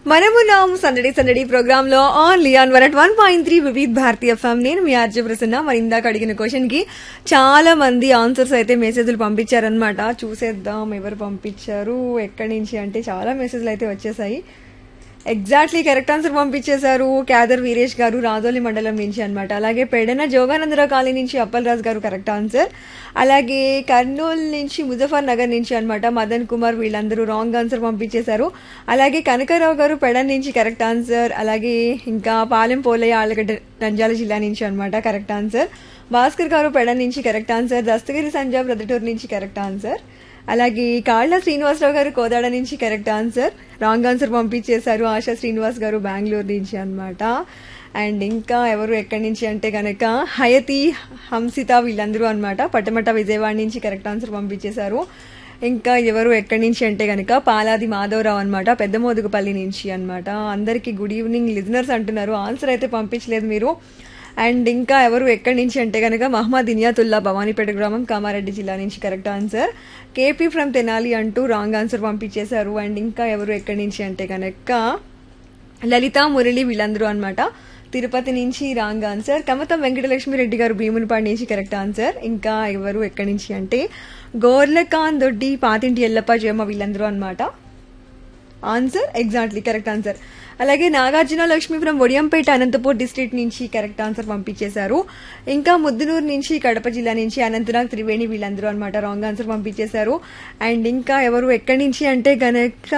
మనమున్నాం సందడి సందడి ప్రోగ్రామ్ లో only on one at one point three Vividh Bharati FM నేను మీ ఆర్జే ప్రసన్న మరి ఇందాక అడిగిన క్వశ్చన్ కి చాలా మంది ఆన్సర్స్ అయితే మెసేజ్లు పంపించారనమాట చూసేద్దాం ఎవరు పంపించారు ఎక్కడి నుంచి అంటే చాలా మెసేజ్లు అయితే వచ్చేసాయి ఎగ్జాక్ట్లీ కరెక్ట్ ఆన్సర్ పంపించేశారు క్యాదర్ వీరేష్ గారు రాజోలి మండలం నుంచి అన్నమాట అలాగే పెడన జోగానందరావు కాలనీ నుంచి అప్పల్ రాజ్ గారు కరెక్ట్ ఆన్సర్ అలాగే కర్నూలు నుంచి ముజఫర్ నగర్ నుంచి అన్నమాట మదన్ కుమార్ వీళ్ళందరూ రాంగ్ ఆన్సర్ పంపించేశారు అలాగే కనకారావు గారు పెడన్ నుంచి కరెక్ట్ ఆన్సర్ అలాగే ఇంకా పాలెం పోలయ్య ఆలగడ్డ నంద్యాల జిల్లా నుంచి అన్నమాట కరెక్ట్ ఆన్సర్ భాస్కర్ గారు పెడన్ నుంచి కరెక్ట్ ఆన్సర్ దస్తగిరి సంజాబ్ ప్రొద్దుటూరు నుంచి కరెక్ట్ ఆన్సర్ అలాగే కాళ్ళ శ్రీనివాసరావు గారు కోదాడ నుంచి కరెక్ట్ ఆన్సర్ రాంగ్ ఆన్సర్ పంపించేశారు ఆశా శ్రీనివాస్ గారు బెంగళూరు నుంచి అన్నమాట అండ్ ఇంకా ఎవరు ఎక్కడి నుంచి అంటే కనుక హయతి హంసిత వీళ్ళందరూ అన్నమాట పట్టమట విజయవాడ నుంచి కరెక్ట్ ఆన్సర్ పంపించేశారు ఇంకా ఎవరు ఎక్కడి నుంచి అంటే కనుక పాలాది మాధవరావు అనమాట పెద్ద మోదుగుపల్లి నుంచి అన్నమాట అందరికీ గుడ్ ఈవినింగ్ లిజనర్స్ అంటున్నారు ఆన్సర్ అయితే పంపించలేదు మీరు అండ్ ఇంకా ఎవరు ఎక్కడి నుంచి అంటే కనుక మహమ్మద్ ఇనియాతుల్లా భవానీపేట గ్రామం కామారెడ్డి జిల్లా నుంచి correct answer KP from Tenali అంటూ రాంగ్ ఆన్సర్ పంపించేశారు అండ్ ఇంకా ఎవరు ఎక్కడి నుంచి అంటే కనుక లలిత మురళి వీళ్ళందరూ అన్నమాట తిరుపతి నుంచి రాంగ్ ఆన్సర్ కమతం వెంకటలక్ష్మి రెడ్డి గారు భీమునిపాడు నుంచి కరెక్ట్ ఆన్సర్ ఇంకా ఎవరు ఎక్కడి నుంచి అంటే గోర్లకాన్ దొడ్డి పాతింటి ఎల్లప్ప జయమ్మ వీళ్ళందరూ అన్నమాట ఆన్సర్ ఎగ్జాక్ట్లీ కరెక్ట్ ఆన్సర్ అలాగే నాగార్జున లక్ష్మి ఫ్రం ఒడియంపేట అనంతపూర్ డిస్ట్రిక్ట్ నుంచి కరెక్ట్ ఆన్సర్ పంపించేశారు ఇంకా ముద్దునూరు నుంచి కడప జిల్లా నుంచి అనంతనాగ్ త్రివేణి వీళ్ళందరూ అనమాట రాంగ్ ఆన్సర్ పంపించేశారు అండ్ ఇంకా ఎవరు ఎక్కడి నుంచి అంటే గనక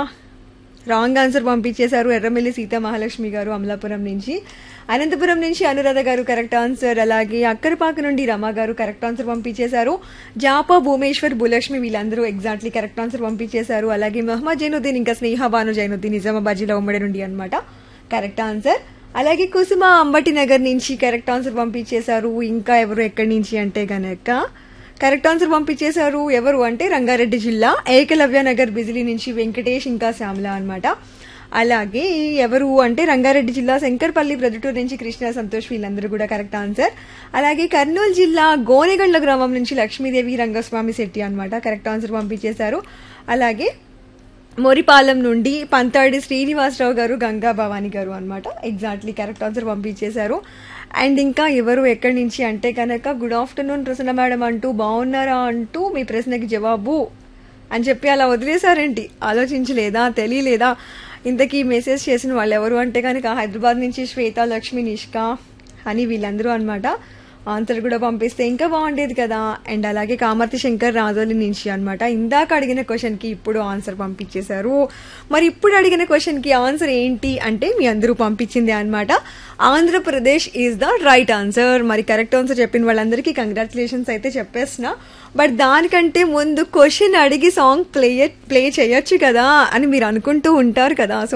రాంగ్ ఆన్సర్ పంపించేశారు ఎర్రమెల్లి సీతా మహాలక్ష్మి గారు అమలాపురం నుంచి అనంతపురం నుంచి అనురాధ గారు కరెక్ట్ ఆన్సర్ అలాగే అక్కరపాక నుండి రమ గారు కరెక్ట్ ఆన్సర్ పంపించేశారు జాపా భూమేశ్వర్ భూలక్ష్మి వీళ్ళందరూ ఎగ్జాక్ట్లీ కరెక్ట్ ఆన్సర్ పంపించేశారు అలాగే మహమ్మద్ జైనుద్దీన్ ఇంకా స్నేహ బాను జైనుద్దీన్ నిజామాబాద్ జిల్లా ఉమ్మడి నుండి అనమాట కరెక్ట్ ఆన్సర్ అలాగే కుసుమ అంబటి నగర్ నుంచి కరెక్ట్ ఆన్సర్ పంపించేశారు ఇంకా ఎవరు ఎక్కడి నుంచి అంటే గనక కరెక్ట్ ఆన్సర్ పంపించేశారు ఎవరు అంటే రంగారెడ్డి జిల్లా ఏకలవ్య నగర్ బిజిలీ నుంచి వెంకటేష్ ఇంకా శ్యామల అనమాట అలాగే ఎవరు అంటే రంగారెడ్డి జిల్లా శంకర్పల్లి ప్రొద్దుటూరు నుంచి కృష్ణ సంతోష్ వీళ్ళందరూ కూడా కరెక్ట్ ఆన్సర్ అలాగే కర్నూలు జిల్లా గోనెగండ్ల గ్రామం నుంచి లక్ష్మీదేవి రంగస్వామి శెట్టి అనమాట కరెక్ట్ ఆన్సర్ పంపించేశారు అలాగే మోరిపాలెం నుండి పంతాడి శ్రీనివాసరావు గారు గంగా భవాని గారు అనమాట ఎగ్జాక్ట్లీ కరెక్ట్ ఆన్సర్ పంపించేశారు అండ్ ఇంకా ఎవరు ఎక్కడి నుంచి అంటే కనుక గుడ్ ఆఫ్టర్నూన్ ప్రసన్న మేడం అంటూ బాగున్నారా అంటూ మీ ప్రశ్నకి జవాబు అని చెప్పి అలా వదిలేశారేంటి ఆలోచించలేదా తెలియలేదా ఇంతకీ మెసేజ్ చేసిన వాళ్ళు ఎవరు అంటే కనుక హైదరాబాద్ నుంచి శ్వేత లక్ష్మి నిష్కా అని వీళ్ళందరూ అనమాట ఆన్సర్ కూడా పంపిస్తే ఇంకా బాగుండేది కదా అండ్ అలాగే కామర్తి శంకర్ రాజోలి నుంచి అనమాట ఇందాక అడిగిన క్వశ్చన్ కి ఇప్పుడు ఆన్సర్ పంపించేశారు మరి ఇప్పుడు అడిగిన క్వశ్చన్ కి ఆన్సర్ ఏంటి అంటే మీ అందరూ పంపించింది అనమాట Andhra Pradesh is the right answer మరి కరెక్ట్ ఆన్సర్ చెప్పిన వాళ్ళందరికీ కంగ్రాచులేషన్స్ అయితే చెప్పేసిన బట్ దానికంటే ముందు క్వశ్చన్ అడిగి సాంగ్ ప్లే ప్లే చేయొచ్చు కదా అని మీరు అనుకుంటూ ఉంటారు కదా సో